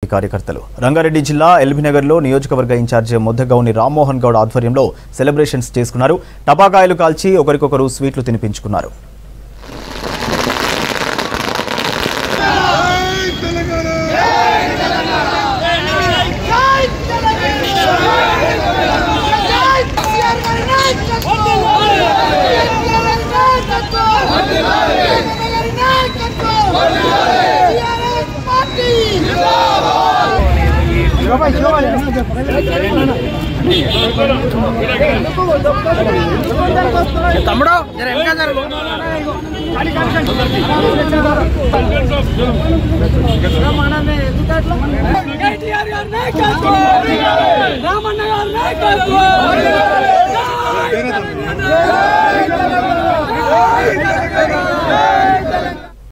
కార్యకర్తలు రంగారెడ్డి జిల్లా ఎల్బీనగర్లో నియోజకవర్గ ఇన్ఛార్జి ముద్దగౌని రామ్మోహన్ గౌడ్ ఆధ్వర్యంలో సెలబ్రేషన్స్ చేసుకున్నారు టపాకాయలు కాల్చి ఒకరికొకరు స్వీట్లు తినిపించుకున్నారు తమ్ముడు జర వెనక జరుగు కేటీఆర్ గారి నాయకత్వం రామన్న గారి నాయకత్వం